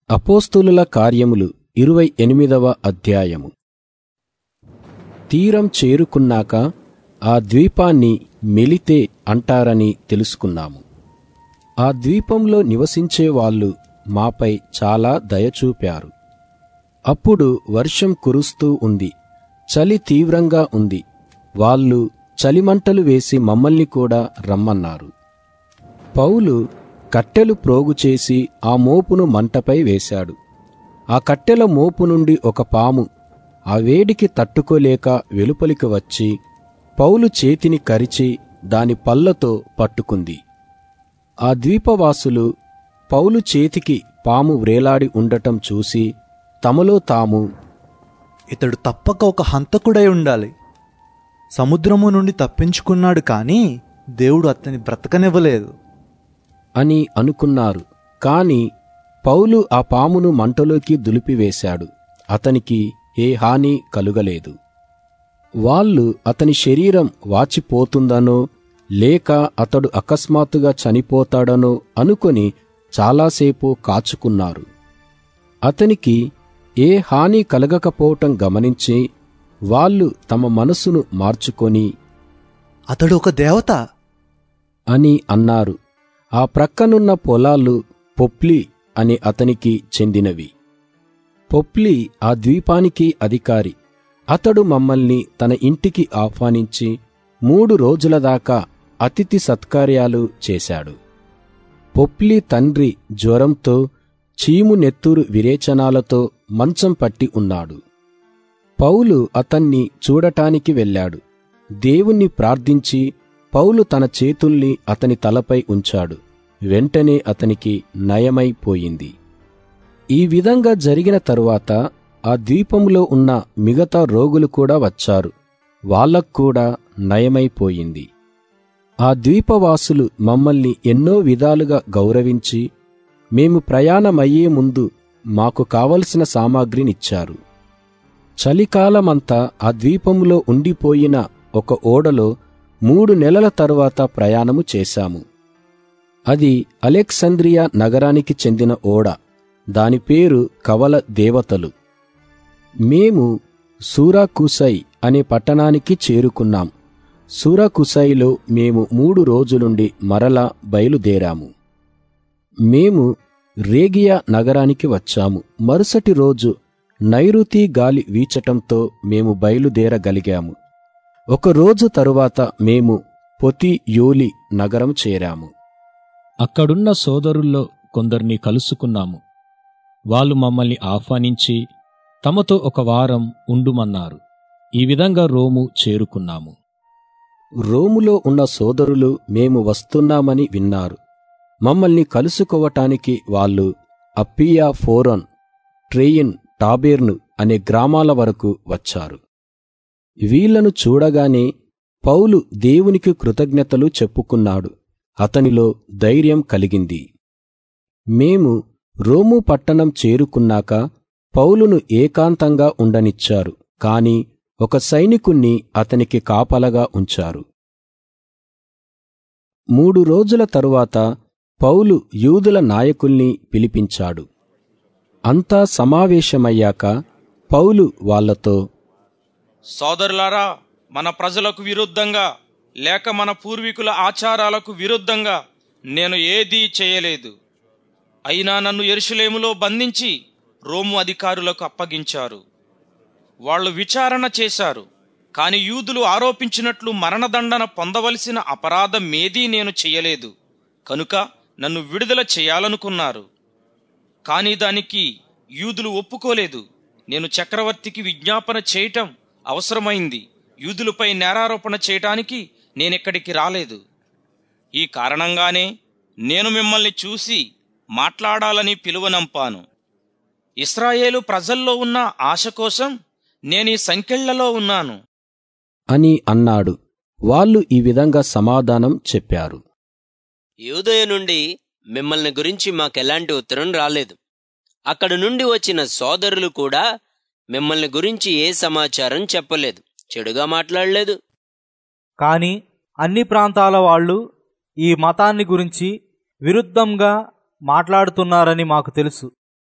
అపోస్తులుల కార్యములు ఇరవై ఎనిమిదవ అధ్యాయము తీరం చేరుకున్నాక ఆ ద్వీపాన్ని మెలితే అంటారని తెలుసుకున్నాము ఆ ద్వీపంలో నివసించే వాళ్ళు మాపై చాలా దయచూపారు అప్పుడు వర్షం కురుస్తూ ఉంది చలి తీవ్రంగా ఉంది వాళ్ళు చలిమంటలు వేసి మమ్మల్ని కూడా రమ్మన్నారు పౌలు కట్టెలు ప్రోగు చేసి ఆ మోపును మంటపై వేశాడు ఆ కట్టెల మోపు నుండి ఒక పాము ఆ వేడికి తట్టుకోలేక వెలుపలికి వచ్చి పౌలు చేతిని కరిచి దాని పళ్ళతో పట్టుకుంది ఆ ద్వీపవాసులు పౌలు చేతికి పాము వ్రేలాడి ఉండటం చూసి తమలో తాము ఇతడు తప్పక ఒక హంతకుడై ఉండాలి సముద్రము నుండి తప్పించుకున్నాడు కానీ దేవుడు అతని బ్రతకనివ్వలేదు అని అనుకున్నారు కాని పౌలు ఆ పామును మంటలోకి దులిపివేశాడు అతనికి ఏ హాని కలుగలేదు వాళ్ళు అతని శరీరం వాచిపోతుందనో లేక అతడు అకస్మాత్తుగా చనిపోతాడనో అనుకొని చాలాసేపు కాచుకున్నారు అతనికి ఏ హాని కలగకపోవటం గమనించి వాళ్ళు తమ మనసును మార్చుకొని అతడు ఒక దేవత అని అన్నారు ఆ ప్రక్కనున్న పొలాలు పొప్లి అని అతనికి చెందినవి పొప్లి ఆ ద్వీపానికి అధికారి అతడు మమ్మల్ని తన ఇంటికి ఆహ్వానించి మూడు రోజుల దాకా అతిథి సత్కార్యాలు చేశాడు పొప్లి తండ్రి జ్వరంతో చీము నెత్తురు విరేచనాలతో మంచం పట్టి ఉన్నాడు పౌలు అతన్ని చూడటానికి వెళ్ళాడు దేవుణ్ణి ప్రార్థించి పౌలు తన చేతుల్ని అతని తలపై ఉంచాడు వెంటనే అతనికి నయమైపోయింది ఈ విధంగా జరిగిన తరువాత ఆ ద్వీపంలో ఉన్న మిగతా రోగులు కూడా వచ్చారు వాళ్ళక్కూడా నయమైపోయింది ఆ ద్వీపవాసులు మమ్మల్ని ఎన్నో విధాలుగా గౌరవించి మేము ప్రయాణమయ్యే ముందు మాకు కావలసిన సామాగ్రినిచ్చారు చలికాలమంతా ఆ ద్వీపంలో ఉండిపోయిన ఒక ఓడలో మూడు నెలల తరువాత ప్రయాణము చేశాము అది అలెక్సంద్రియా నగరానికి చెందిన ఓడ దాని పేరు కవల దేవతలు మేము సూరాకుసై అనే పట్టణానికి చేరుకున్నాం సూరాకుసైలో మేము మూడు రోజులుండి మరలా బయలుదేరాము మేము రేగియా నగరానికి వచ్చాము మరుసటి రోజు నైరుతి గాలి వీచటంతో మేము బయలుదేరగలిగాము ఒక రోజు తరువాత మేము పొతి యోలి నగరం చేరాము అక్కడున్న సోదరుల్లో కొందరిని కలుసుకున్నాము వాళ్ళు మమ్మల్ని ఆహ్వానించి తమతో ఒక వారం ఉండుమన్నారు ఈ విధంగా రోము చేరుకున్నాము రోములో ఉన్న సోదరులు మేము వస్తున్నామని విన్నారు మమ్మల్ని కలుసుకోవటానికి వాళ్ళు అప్పియా ఫోరన్ ట్రెయిన్ టాబేర్ను అనే గ్రామాల వరకు వచ్చారు వీళ్లను చూడగానే పౌలు దేవునికి కృతజ్ఞతలు చెప్పుకున్నాడు అతనిలో ధైర్యం కలిగింది మేము రోము పట్టణం చేరుకున్నాక పౌలును ఏకాంతంగా ఉండనిచ్చారు కాని ఒక సైనికుణ్ణి అతనికి కాపలగా ఉంచారు మూడు రోజుల తరువాత పౌలు యూదుల నాయకుల్ని పిలిపించాడు అంతా సమావేశమయ్యాక పౌలు వాళ్లతో సోదరులారా మన ప్రజలకు విరుద్ధంగా లేక మన పూర్వీకుల ఆచారాలకు విరుద్ధంగా నేను ఏదీ చేయలేదు అయినా నన్ను ఎరుషులేములో బంధించి రోము అధికారులకు అప్పగించారు వాళ్ళు విచారణ చేశారు కాని యూదులు ఆరోపించినట్లు మరణదండన పొందవలసిన అపరాధం ఏదీ నేను చెయ్యలేదు కనుక నన్ను విడుదల చేయాలనుకున్నారు కానీ దానికి యూదులు ఒప్పుకోలేదు నేను చక్రవర్తికి విజ్ఞాపన చేయటం అవసరమైంది యూదులపై నేరారోపణ చేయటానికి నేనెక్కడికి రాలేదు ఈ కారణంగానే నేను మిమ్మల్ని చూసి మాట్లాడాలని పిలువనంపాను ఇస్రాయేలు ప్రజల్లో ఉన్న ఆశ కోసం నేను ఈ సంకెళ్లలో ఉన్నాను అని అన్నాడు వాళ్ళు ఈ విధంగా సమాధానం చెప్పారు యూదయ నుండి మిమ్మల్ని గురించి మాకెలాంటి ఉత్తరం రాలేదు అక్కడ నుండి వచ్చిన సోదరులు కూడా మిమ్మల్ని గురించి ఏ సమాచారం చెప్పలేదు చెడుగా మాట్లాడలేదు కానీ అన్ని ప్రాంతాల వాళ్ళు ఈ మతాన్ని గురించి విరుద్ధంగా మాట్లాడుతున్నారని మాకు తెలుసు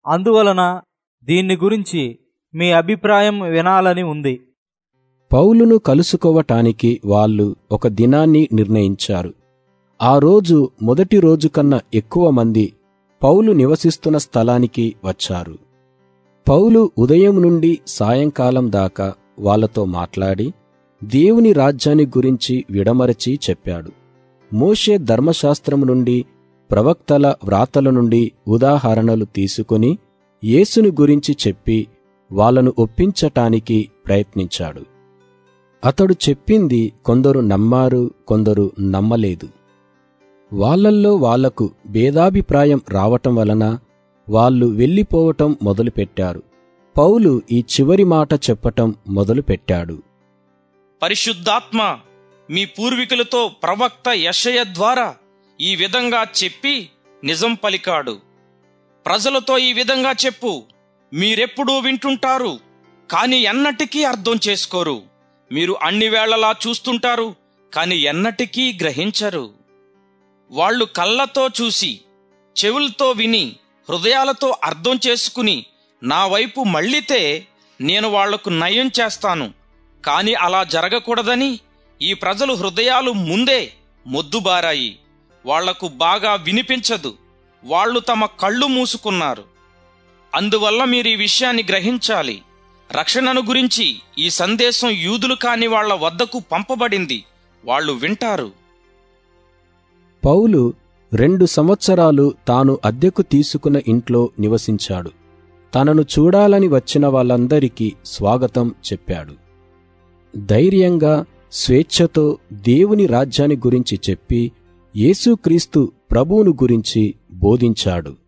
అందువలన దీన్ని గురించి మీ అభిప్రాయం వినాలని ఉంది పౌలును కలుసుకోవటానికి వాళ్ళు ఒక దినాన్ని నిర్ణయించారు ఆ రోజు మొదటి రోజు కన్నా ఎక్కువ మంది పౌలు నివసిస్తున్న స్థలానికి వచ్చారు పౌలు ఉదయం నుండి సాయంకాలం దాకా వాళ్ళతో మాట్లాడి దేవుని రాజ్యాన్ని గురించి విడమరచి చెప్పాడు మోషే ధర్మశాస్త్రం నుండి ప్రవక్తల వ్రాతల నుండి ఉదాహరణలు తీసుకుని యేసుని గురించి చెప్పి వాళ్ళను ఒప్పించటానికి ప్రయత్నించాడు అతడు చెప్పింది కొందరు నమ్మారు కొందరు నమ్మలేదు వాళ్ళల్లో వాళ్లకు భేదాభిప్రాయం రావటం వలన వాళ్ళు వెళ్ళిపోవటం మొదలుపెట్టారు పౌలు ఈ చివరి మాట చెప్పటం మొదలుపెట్టాడు పరిశుద్ధాత్మ మీ పూర్వీకులతో ప్రవక్త యషయ ద్వారా ఈ విధంగా చెప్పి నిజం పలికాడు ప్రజలతో ఈ విధంగా చెప్పు మీరెప్పుడూ వింటుంటారు కాని ఎన్నటికీ అర్థం చేసుకోరు మీరు అన్ని వేళలా చూస్తుంటారు కాని ఎన్నటికీ గ్రహించరు వాళ్ళు కళ్ళతో చూసి చెవులతో విని హృదయాలతో అర్థం చేసుకుని నా వైపు మళ్ళితే నేను వాళ్లకు నయం చేస్తాను కాని అలా జరగకూడదని ఈ ప్రజలు హృదయాలు ముందే మొద్దుబారాయి వాళ్లకు బాగా వినిపించదు వాళ్ళు తమ కళ్ళు మూసుకున్నారు అందువల్ల మీరు ఈ విషయాన్ని గ్రహించాలి రక్షణను గురించి ఈ సందేశం యూదులు కాని వాళ్ల వద్దకు పంపబడింది వాళ్ళు వింటారు పౌలు రెండు సంవత్సరాలు తాను అద్దెకు తీసుకున్న ఇంట్లో నివసించాడు తనను చూడాలని వచ్చిన వాళ్ళందరికీ స్వాగతం చెప్పాడు ధైర్యంగా స్వేచ్ఛతో దేవుని రాజ్యాన్ని గురించి చెప్పి యేసుక్రీస్తు ప్రభువును గురించి బోధించాడు